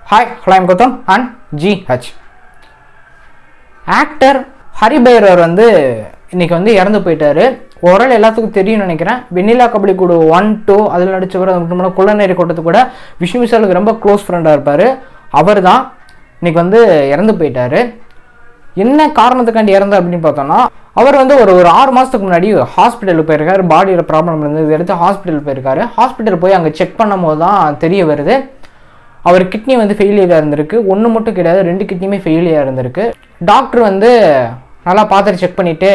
hi hello I'm Gautham and G H actor ஹரிபைரவர் வந்து இன்னைக்கு வந்து இறந்து போயிட்டாரு ஓரளவு எல்லாத்துக்கும் தெரியும்னு நினைக்கிறேன் வெண்ணிலா கபடி கூட ஒன் டூ அதில் நடிச்சவர் அது மட்டும் குள்ளநேரி கூட்டத்து கூட விஷ்ணு விஷாலுக்கு ரொம்ப க்ளோஸ் ஃப்ரெண்டாக இருப்பார் அவர் தான் இன்னைக்கு வந்து இறந்து போயிட்டாரு என்ன காரணத்துக்காண்டி இறந்த அப்படின்னு பார்த்தோம்னா அவர் வந்து ஒரு ஒரு ஆறு மாதத்துக்கு முன்னாடி ஹாஸ்பிட்டலுக்கு போயிருக்காரு பாடியில் ப்ராப்ளம் இருந்தது இதை எடுத்து ஹாஸ்பிட்டல் போயிருக்காரு ஹாஸ்பிட்டல் போய் அங்கே செக் பண்ணும் போது தான் தெரிய வருது அவர் கிட்னி வந்து ஃபெயிலியராக இருந்திருக்கு ஒன்று மட்டும் கிடையாது ரெண்டு கிட்னியுமே ஃபெயிலியராக இருந்திருக்கு டாக்டர் வந்து நல்லா பார்த்துட்டு செக் பண்ணிவிட்டு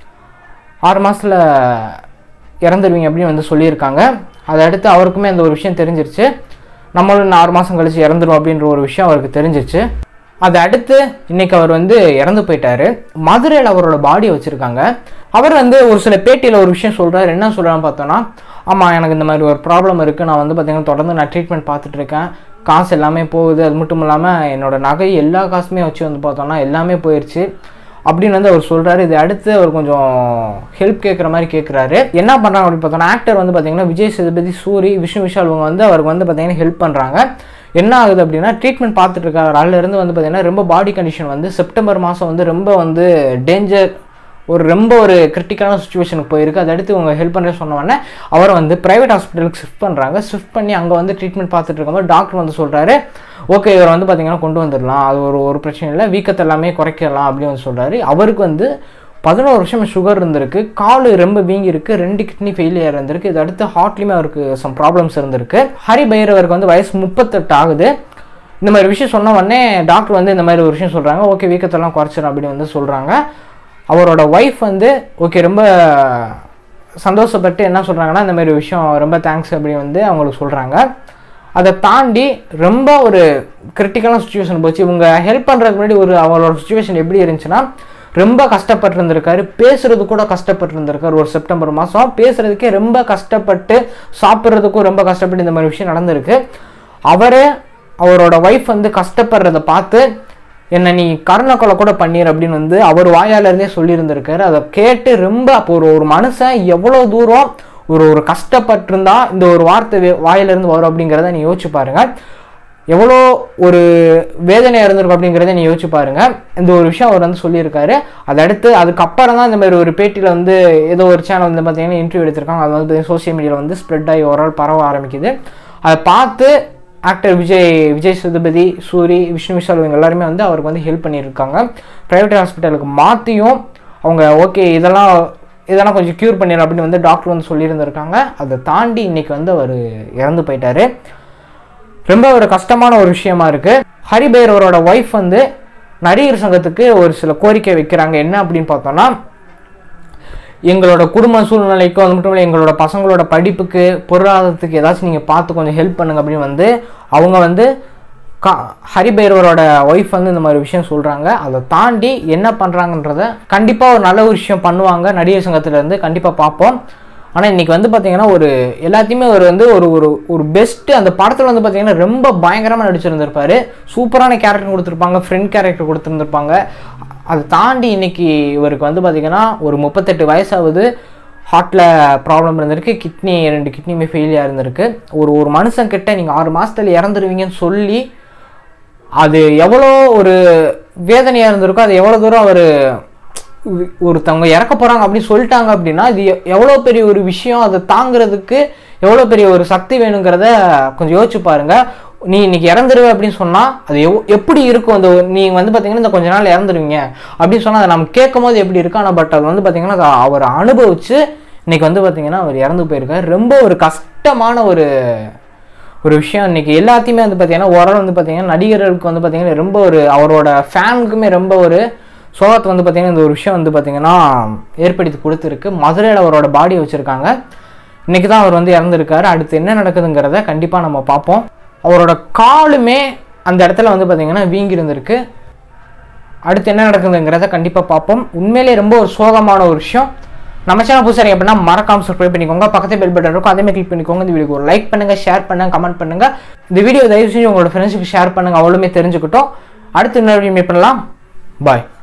ஆறு மாதத்தில் இறந்துருவீங்க அப்படின்னு வந்து சொல்லியிருக்காங்க அதை அடுத்து அவருக்குமே அந்த ஒரு விஷயம் தெரிஞ்சிருச்சு நம்மளும் இன்னும் ஆறு மாதம் கழிச்சு இறந்துரும் அப்படின்ற ஒரு விஷயம் அவருக்கு தெரிஞ்சிருச்சு அதை அடுத்து இன்னைக்கு அவர் வந்து இறந்து போயிட்டாரு மதுரையில் அவரோட பாடியை வச்சுருக்காங்க அவர் வந்து ஒரு சில பேட்டியில் ஒரு விஷயம் சொல்கிறாரு என்ன சொல்கிறான்னு பார்த்தோன்னா ஆமாம் எனக்கு இந்த மாதிரி ஒரு ப்ராப்ளம் இருக்குது நான் வந்து பார்த்தீங்கன்னா தொடர்ந்து நான் ட்ரீட்மெண்ட் பார்த்துட்டு இருக்கேன் காசு எல்லாமே போகுது அது மட்டும் இல்லாமல் என்னோட நகை எல்லா காசுமே வச்சு வந்து பார்த்தோன்னா எல்லாமே போயிடுச்சு அப்படின்னு வந்து அவர் சொல்கிறாரு இது அடுத்து அவர் கொஞ்சம் ஹெல்ப் கேட்குற மாதிரி கேட்குறாரு என்ன பண்ணுறாங்க அப்படின்னு பார்த்தோன்னா ஆக்டர் வந்து பார்த்தீங்கன்னா விஜய் சேதுபதி சூரி விஷ்ணு விஷால் இவங்க வந்து அவருக்கு வந்து பார்த்தீங்கன்னா ஹெல்ப் பண்ணுறாங்க என்ன ஆகுது அப்படின்னா ட்ரீட்மெண்ட் பார்த்துட்டு இருக்காரு அதுலேருந்து வந்து பார்த்தீங்கன்னா ரொம்ப பாடி கண்டிஷன் வந்து செப்டம்பர் மாதம் வந்து ரொம்ப வந்து டேஞ்சர் ஒரு ரொம்ப ஒரு கிரிட்டிக்கலான சுச்சுவேஷனுக்கு போயிருக்கு அதை அடுத்து இவங்க ஹெல்ப் பண்ணுற சொன்ன உடனே அவரை வந்து ப்ரைவேட் ஹாஸ்பிட்டலுக்கு ஷிஃப்ட் பண்ணுறாங்க ஷிஃப்ட் பண்ணி அங்கே வந்து ட்ரீட்மெண்ட் பார்த்துட்டு இருக்கும்போது டாக்டர் வந்து சொல்கிறாரு ஓகே இவரை வந்து பார்த்தீங்கன்னா கொண்டு வந்துடலாம் அது ஒரு ஒரு பிரச்சனை இல்லை வீக்கத்தை எல்லாமே குறைக்கலாம் அப்படின்னு வந்து சொல்கிறாரு அவருக்கு வந்து பதினோரு வருஷம் சுகர் இருந்திருக்கு கால் ரொம்ப வீங்கியிருக்கு ரெண்டு கிட்னி ஃபெயிலியர் இருந்திருக்கு இது அடுத்து ஹார்ட்லேயுமே அவருக்கு சம் ப்ராப்ளம்ஸ் இருந்திருக்கு ஹரி பைரவருக்கு வந்து வயசு முப்பத்தெட்டு ஆகுது இந்த மாதிரி விஷயம் சொன்ன உடனே டாக்டர் வந்து இந்த மாதிரி ஒரு விஷயம் சொல்கிறாங்க ஓகே வீக்கத்தெல்லாம் குறைச்சிடும் அப்படின்னு வந்து சொல்கிறாங்க அவரோட ஒய்ஃப் வந்து ஓகே ரொம்ப சந்தோஷப்பட்டு என்ன சொல்கிறாங்கன்னா இந்த மாதிரி விஷயம் ரொம்ப தேங்க்ஸ் அப்படின்னு வந்து அவங்களுக்கு சொல்கிறாங்க அதை தாண்டி ரொம்ப ஒரு கிரிட்டிக்கலான சுச்சுவேஷன் போச்சு இவங்க ஹெல்ப் பண்ணுறதுக்கு முன்னாடி ஒரு அவங்களோட சுச்சுவேஷன் எப்படி இருந்துச்சுன்னா ரொம்ப கஷ்டப்பட்டு இருந்திருக்காரு பேசுறது கூட கஷ்டப்பட்டு இருந்திருக்காரு ஒரு செப்டம்பர் மாதம் பேசுறதுக்கே ரொம்ப கஷ்டப்பட்டு சாப்பிட்றதுக்கும் ரொம்ப கஷ்டப்பட்டு இந்த மாதிரி விஷயம் நடந்திருக்கு அவரே அவரோட ஒய்ஃப் வந்து கஷ்டப்படுறத பார்த்து என்னை நீ கருணை கொலை கூட பண்ணிடு அப்படின்னு வந்து அவர் வாயால இருந்தே சொல்லியிருந்திருக்காரு அதை கேட்டு ரொம்ப அப்போ ஒரு ஒரு மனுஷன் எவ்வளோ தூரம் ஒரு ஒரு கஷ்டப்பட்டிருந்தா இந்த ஒரு வார்த்தை வே- வாயிலிருந்து வரும் அப்படிங்கிறத நீ யோசிச்சு பாருங்க எவ்வளோ ஒரு வேதனையாக இருந்திருக்கும் அப்படிங்கிறத நீ யோசிச்சு பாருங்க இந்த ஒரு விஷயம் அவர் வந்து சொல்லியிருக்காரு அதை அடுத்து அதுக்கப்புறம் தான் இந்த மாதிரி ஒரு பேட்டியில் வந்து ஏதோ ஒரு சேனல் வந்து பார்த்தீங்கன்னா இன்டர்வியூ எடுத்திருக்காங்க அது வந்து சோஷியல் மீடியாவில் வந்து ஸ்ப்ரெட் ஆகி ஓரளவு பரவ ஆரம்பிக்குது அதை பார்த்து ஆக்டர் விஜய் விஜய் சேதுபதி சூரி விஷ்ணு விஷால் இவங்க எல்லாருமே வந்து அவருக்கு வந்து ஹெல்ப் பண்ணியிருக்காங்க ப்ரைவேட் ஹாஸ்பிட்டலுக்கு மாற்றியும் அவங்க ஓகே இதெல்லாம் இதெல்லாம் கொஞ்சம் க்யூர் பண்ணிடலாம் அப்படின்னு வந்து டாக்டர் வந்து சொல்லியிருந்திருக்காங்க அதை தாண்டி இன்னைக்கு வந்து அவர் இறந்து போயிட்டாரு ரொம்ப ஒரு கஷ்டமான ஒரு விஷயமா இருக்கு ஹரிபைரவரோட ஒய்ஃப் வந்து நடிகர் சங்கத்துக்கு ஒரு சில கோரிக்கை வைக்கிறாங்க என்ன அப்படின்னு பார்த்தோம்னா எங்களோட குடும்ப சூழ்நிலைக்கும் அது மட்டும் இல்லை எங்களோட பசங்களோட படிப்புக்கு பொருளாதாரத்துக்கு ஏதாச்சும் நீங்கள் பார்த்து கொஞ்சம் ஹெல்ப் பண்ணுங்க அப்படின்னு வந்து அவங்க வந்து கா ஹரிபைரவரோட ஒய்ஃப் வந்து இந்த மாதிரி விஷயம் சொல்கிறாங்க அதை தாண்டி என்ன பண்ணுறாங்கன்றத கண்டிப்பாக ஒரு நல்ல ஒரு விஷயம் பண்ணுவாங்க நடிகர் சங்கத்துலேருந்து கண்டிப்பாக பார்ப்போம் ஆனால் இன்றைக்கி வந்து பார்த்தீங்கன்னா ஒரு எல்லாத்தையுமே ஒரு வந்து ஒரு ஒரு ஒரு பெஸ்ட்டு அந்த படத்தில் வந்து பார்த்தீங்கன்னா ரொம்ப பயங்கரமாக நடிச்சிருந்திருப்பாரு சூப்பரான கேரக்டர் கொடுத்துருப்பாங்க ஃப்ரெண்ட் கேரக்டர் கொடுத்துருந்துருப்பாங்க அதை தாண்டி இன்னைக்கு இவருக்கு வந்து பார்த்தீங்கன்னா ஒரு முப்பத்தெட்டு வயசாகுது ஹார்ட்டில் ப்ராப்ளம் இருந்திருக்கு கிட்னி ரெண்டு கிட்னியுமே ஃபெயிலியாக இருந்திருக்கு ஒரு ஒரு மனுஷன் கிட்ட நீங்கள் ஆறு மாதத்துல இறந்துருவீங்கன்னு சொல்லி அது எவ்வளோ ஒரு வேதனையாக இருந்திருக்கோ அது எவ்வளோ தூரம் அவர் ஒருத்தவங்க இறக்க போகிறாங்க அப்படின்னு சொல்லிட்டாங்க அப்படின்னா இது எ- எவ்வளோ பெரிய ஒரு விஷயம் அதை தாங்கிறதுக்கு எவ்வளோ பெரிய ஒரு சக்தி வேணுங்கிறத கொஞ்சம் யோசிச்சு பாருங்க நீ இன்னைக்கு இறந்துருவே அப்படின்னு சொன்னால் அது எவ் எப்படி இருக்கும் அந்த ஒரு- நீங்க வந்து பார்த்தீங்கன்னா இந்த கொஞ்ச நாள் இறந்துருவீங்க அப்படின்னு சொன்னால் அதை நம்ம கேட்கும் போது எப்படி இருக்கு ஆனால் பட் அது வந்து பார்த்தீங்கன்னா அதை அவர் அனுபவிச்சு இன்னைக்கு வந்து பார்த்தீங்கன்னா அவர் இறந்து போயிருக்காரு ரொம்ப ஒரு கஷ்டமான ஒரு ஒரு விஷயம் இன்னைக்கு எல்லாத்தையுமே வந்து பார்த்தீங்கன்னா ஓரளவு வந்து பார்த்தீங்கன்னா நடிகர்களுக்கு வந்து பார்த்தீங்கன்னா ரொம்ப ஒரு அவரோட ஃபேனுக்குமே ரொம்ப ஒரு சோகத்தை வந்து பார்த்தீங்கன்னா இந்த ஒரு விஷயம் வந்து பார்த்தீங்கன்னா ஏற்படுத்தி கொடுத்துருக்கு மதுரையில் அவரோட பாடி வச்சுருக்காங்க இன்னைக்கு தான் அவர் வந்து இறந்துருக்காரு அடுத்து என்ன நடக்குதுங்கிறத கண்டிப்பாக நம்ம பார்ப்போம் அவரோட காலுமே அந்த இடத்துல வந்து பார்த்தீங்கன்னா வீங்கி இருந்திருக்கு அடுத்து என்ன நடக்குதுங்கிறத கண்டிப்பாக பார்ப்போம் உண்மையிலேயே ரொம்ப ஒரு சோகமான ஒரு விஷயம் நம்ம சேனல் புதுசாக அப்படின்னா மறக்காம சப்ஸ்கிரைப் பண்ணிக்கோங்க பக்கத்து பெல் பட்டன் இருக்கும் அதே மாதிரி கிளிக் பண்ணிக்கோங்க இந்த வீடியோக்கு ஒரு லைக் பண்ணுங்க ஷேர் பண்ணுங்க கமெண்ட் பண்ணுங்க இந்த வீடியோ தயவு செஞ்சு உங்களோட ஃப்ரெண்ட்ஸுக்கு ஷேர் பண்ணுங்க அவளுமே தெரிஞ்சுக்கிட்டோம் அடுத்து இன்னொரு மீட் பண்ணலாம் பாய்